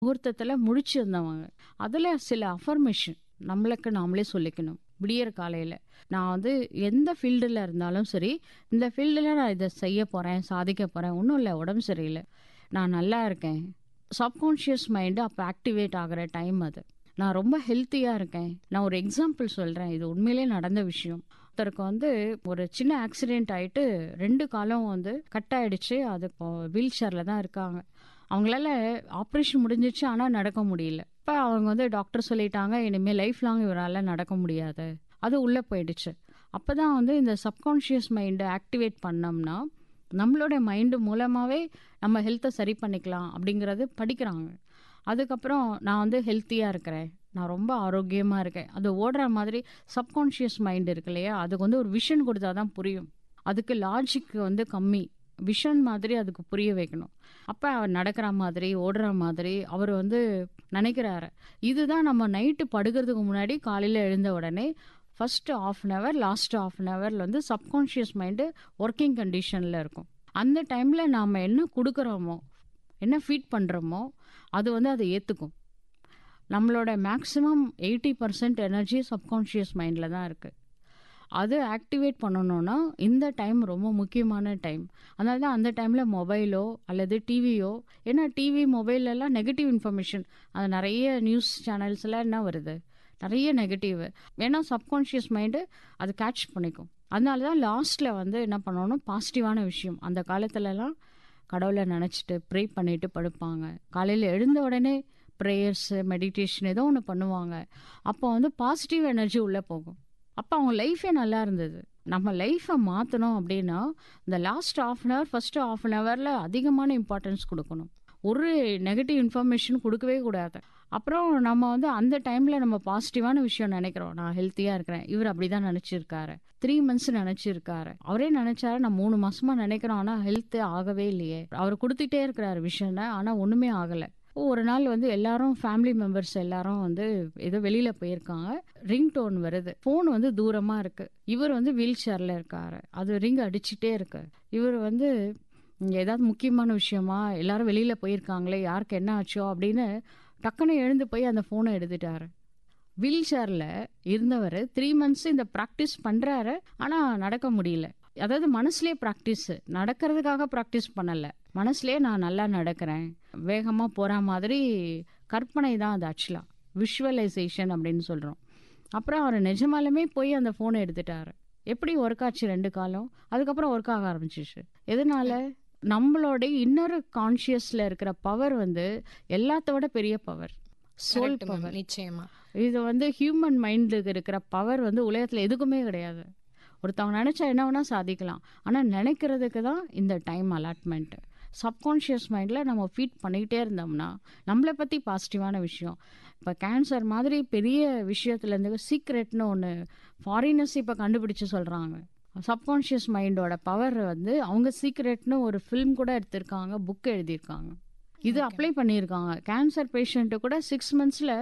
முகூர்த்தத்தில் முழிச்சிருந்தவங்க அதில் சில அஃபர்மேஷன் நம்மளுக்கு நாமளே சொல்லிக்கணும் விடியற காலையில் நான் வந்து எந்த ஃபீல்டில் இருந்தாலும் சரி இந்த ஃபீல்டில் நான் இதை செய்ய போகிறேன் சாதிக்க போகிறேன் ஒன்றும் இல்லை உடம்பு சரியில்லை நான் நல்லா இருக்கேன் சப்கான்ஷியஸ் மைண்டு அப்போ ஆக்டிவேட் ஆகிற டைம் அது நான் ரொம்ப ஹெல்த்தியாக இருக்கேன் நான் ஒரு எக்ஸாம்பிள் சொல்கிறேன் இது உண்மையிலே நடந்த விஷயம் ஒருத்தருக்கு வந்து ஒரு சின்ன ஆக்சிடென்ட் ஆயிட்டு ரெண்டு காலம் வந்து கட் ஆயிடுச்சு அது இப்போ வீல் சேரில் தான் இருக்காங்க அவங்களால ஆப்ரேஷன் முடிஞ்சிச்சு ஆனால் நடக்க முடியல இப்போ அவங்க வந்து டாக்டர் சொல்லிட்டாங்க இனிமேல் லைஃப் லாங் இவரால் நடக்க முடியாது அது உள்ளே போயிடுச்சு அப்போ தான் வந்து இந்த சப்கான்ஷியஸ் மைண்டை ஆக்டிவேட் பண்ணோம்னா நம்மளோட மைண்டு மூலமாகவே நம்ம ஹெல்த்தை சரி பண்ணிக்கலாம் அப்படிங்கிறது படிக்கிறாங்க அதுக்கப்புறம் நான் வந்து ஹெல்த்தியாக இருக்கிறேன் நான் ரொம்ப ஆரோக்கியமாக இருக்கேன் அது ஓடுற மாதிரி சப்கான்ஷியஸ் மைண்ட் இருக்கு இல்லையா அதுக்கு வந்து ஒரு விஷன் கொடுத்தா தான் புரியும் அதுக்கு லாஜிக் வந்து கம்மி விஷன் மாதிரி அதுக்கு புரிய வைக்கணும் அப்போ அவர் நடக்கிற மாதிரி ஓடுற மாதிரி அவர் வந்து நினைக்கிறாரு இதுதான் நம்ம நைட்டு படுக்கிறதுக்கு முன்னாடி காலையில் எழுந்த உடனே first half an hour last half an ஹவரில் வந்து சப்கான்ஷியஸ் மைண்டு ஒர்க்கிங் கண்டிஷனில் இருக்கும் அந்த டைமில் நாம் என்ன கொடுக்குறோமோ என்ன ஃபீட் பண்ணுறோமோ அது வந்து அதை ஏற்றுக்கும் நம்மளோட maximum eighty percent energy subconscious மைண்டில் தான் இருக்குது அது ஆக்டிவேட் பண்ணணும்னா இந்த டைம் ரொம்ப முக்கியமான டைம் அதனால தான் அந்த டைமில் மொபைலோ அல்லது டிவியோ ஏன்னா டிவி மொபைலெல்லாம் நெகட்டிவ் இன்ஃபர்மேஷன் அது நிறைய நியூஸ் சேனல்ஸ்லாம் என்ன வருது நிறைய நெகட்டிவ் ஏன்னா சப்கான்ஷியஸ் மைண்டு அது கேட்ச் பண்ணிக்கும் அதனால தான் லாஸ்ட்டில் வந்து என்ன பண்ணணும் பாசிட்டிவான விஷயம் அந்த காலத்துலலாம் கடவுளை நினச்சிட்டு ப்ரே பண்ணிட்டு படுப்பாங்க காலையில் எழுந்த உடனே ப்ரேயர்ஸு மெடிடேஷன் ஏதோ ஒன்று பண்ணுவாங்க அப்போ வந்து பாசிட்டிவ் எனர்ஜி உள்ளே போகும் அப்போ அவங்க லைஃபே நல்லா இருந்தது நம்ம லைஃப்பை மாற்றணும் அப்படின்னா இந்த last half an hour first half an ஹவரில் அதிகமான இம்பார்ட்டன்ஸ் கொடுக்கணும் ஒரு நெகட்டிவ் இன்ஃபர்மேஷன் கொடுக்கவே கூடாது அப்புறம் நம்ம வந்து அந்த டைமில் நம்ம பாசிட்டிவான விஷயம் நினைக்கிறோம் நான் ஹெல்த்தியாக இருக்கிறேன் இவர் அப்படி தான் நினச்சிருக்காரு த்ரீ மந்த்ஸ் நினச்சிருக்காரு அவரே நினச்சாரு நான் மூணு மாசமாக நினைக்கிறோம் ஆனால் ஹெல்த்து ஆகவே இல்லையே அவர் கொடுத்துட்டே இருக்கிறாரு விஷயம்னா ஆனால் ஒன்றுமே ஆகலை ஒரு நாள் வந்து எல்லாரும் ஃபேமிலி மெம்பர்ஸ் எல்லாரும் வந்து ஏதோ வெளியில போயிருக்காங்க ரிங் டோன் வருது ஃபோன் வந்து தூரமா இருக்கு இவர் வந்து வீல் சேர்ல இருக்காரு அது ரிங் அடிச்சுட்டே இருக்கு இவர் வந்து ஏதாவது முக்கியமான விஷயமா எல்லாரும் வெளியில போயிருக்காங்களே யாருக்கு என்ன ஆச்சோ அப்படின்னு டக்குன்னு எழுந்து போய் அந்த ஃபோனை எடுத்துட்டாரு வீல் சேரில் இருந்தவர் த்ரீ மந்த்ஸ் இந்த ப்ராக்டிஸ் பண்ணுறாரு ஆனால் நடக்க முடியல அதாவது மனசுலேயே ப்ராக்டிஸ் நடக்கிறதுக்காக ப்ராக்டிஸ் பண்ணலை மனசுலேயே நான் நல்லா நடக்கிறேன் வேகமாக போகிற மாதிரி கற்பனை தான் அது ஆக்சுவலாக விஷுவலைசேஷன் அப்படின்னு சொல்கிறோம் அப்புறம் அவர் நிஜமாலுமே போய் அந்த ஃபோனை எடுத்துட்டாரு எப்படி ஒர்க் ஆச்சு ரெண்டு காலம் அதுக்கப்புறம் ஒர்க் ஆக ஆரம்பிச்சிச்சு எதனால நம்மளோட இன்னொரு கான்ஷியஸில் இருக்கிற பவர் வந்து எல்லாத்தோட பெரிய power soul Correct ma'am, power நிச்சயமா இது வந்து ஹியூமன் மைண்டுக்கு இருக்கிற பவர் வந்து உலகத்தில் எதுக்குமே கிடையாது ஒருத்தவங்க நினச்சா என்ன வேணால் சாதிக்கலாம் ஆனால் நினைக்கிறதுக்கு தான் இந்த டைம் அலாட்மெண்ட்டு சப்கான்ஷியஸ் மைண்டில் நம்ம ஃபீட் பண்ணிக்கிட்டே இருந்தோம்னா நம்மளை பற்றி பாசிட்டிவான விஷயம் இப்போ கேன்சர் மாதிரி பெரிய விஷயத்துலேருந்து சீக்ரெட்னு ஒன்று ஃபாரினர்ஸ் இப்போ கண்டுபிடிச்சு சொல்கிறாங்க சப்கான்ஷியஸ் மைண்டோட பவர் வந்து அவங்க சீக்ரெட்னு ஒரு ஃபிலிம் கூட எடுத்திருக்காங்க புக் எழுதியிருக்காங்க இது அப்ளை பண்ணியிருக்காங்க கேன்சர் பேஷண்ட்டு கூட சிக்ஸ் மந்த்ஸில்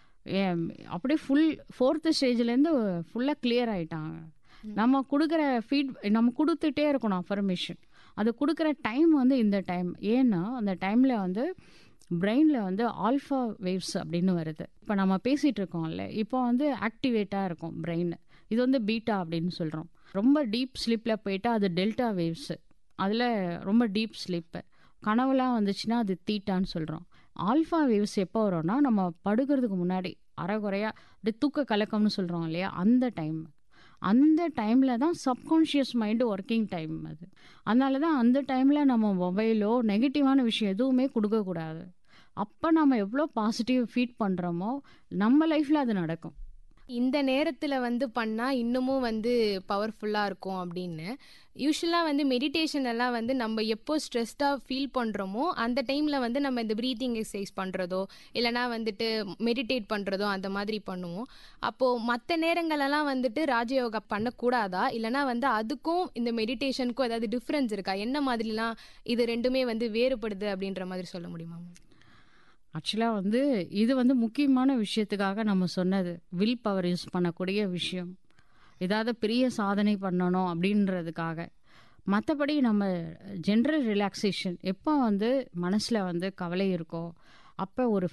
அப்படியே ஃபுல் ஃபோர்த்து ஸ்டேஜ்லேருந்து ஃபுல்லாக கிளியர் ஆயிட்டாங்க நம்ம கொடுக்குற ஃபீட் நம்ம கொடுத்துட்டே இருக்கணும் அஃபர்மேஷன் அது கொடுக்குற டைம் வந்து இந்த டைம் ஏன்னா அந்த டைமில் வந்து பிரெயினில் வந்து ஆல்ஃபா வேவ்ஸ் அப்படின்னு வருது இப்போ நம்ம பேசிகிட்டு இருக்கோம்ல இப்போ வந்து ஆக்டிவேட்டாக இருக்கும் பிரெயின் இது வந்து பீட்டா அப்படின்னு சொல்கிறோம் ரொம்ப டீப் ஸ்லீப்பில் போயிட்டா அது டெல்டா வேவ்ஸு அதில் ரொம்ப டீப் ஸ்லீப்பு கனவுலாம் வந்துச்சுன்னா அது தீட்டான்னு சொல்கிறோம் ஆல்ஃபா வேவ்ஸ் எப்போ வரும்னா நம்ம படுக்கிறதுக்கு முன்னாடி அரைகுறையா அப்படி தூக்க கலக்கம்னு சொல்கிறோம் இல்லையா அந்த டைம் அந்த டைமில் தான் சப்கான்ஷியஸ் மைண்டு ஒர்க்கிங் டைம் அது அதனால தான் அந்த டைமில் நம்ம மொபைலோ நெகட்டிவான விஷயம் எதுவுமே கொடுக்கக்கூடாது அப்போ நம்ம எவ்வளோ பாசிட்டிவ் ஃபீட் பண்ணுறோமோ நம்ம லைஃப்பில் அது நடக்கும் இந்த நேரத்துல வந்து பண்ணா இன்னமும் வந்து பவர்ஃபுல்லா இருக்கும் அப்படின்னு யூஸ்வலா வந்து மெடிடேஷன் எல்லாம் வந்து நம்ம எப்போ ஸ்ட்ரெஸ்டா ஃபீல் பண்றோமோ அந்த டைம்ல வந்து நம்ம இந்த ப்ரீத்திங் எக்ஸசைஸ் பண்றதோ இல்லனா வந்துட்டு மெடிடேட் பண்றதோ அந்த மாதிரி பண்ணுவோம் அப்போ மற்ற நேரங்களெல்லாம் வந்துட்டு ராஜயோகா பண்ணக்கூடாதா இல்லனா வந்து அதுக்கும் இந்த மெடிடேஷனுக்கும் ஏதாவது டிஃப்ரென்ஸ் இருக்கா என்ன மாதிரிலாம் இது ரெண்டுமே வந்து வேறுபடுது அப்படின்ற மாதிரி சொல்ல முடியுமா ma'am? ஆக்சுவலாக வந்து இது வந்து முக்கியமான விஷயத்துக்காக நம்ம சொன்னது வில் பவர் யூஸ் பண்ணக்கூடிய விஷயம் ஏதாவது பெரிய சாதனை பண்ணணும் அப்படின்றதுக்காக மற்றபடி நம்ம ஜென்ரல் ரிலாக்ஸேஷன் எப்போ வந்து மனசில் வந்து கவலை இருக்கோ அப்போ ஒரு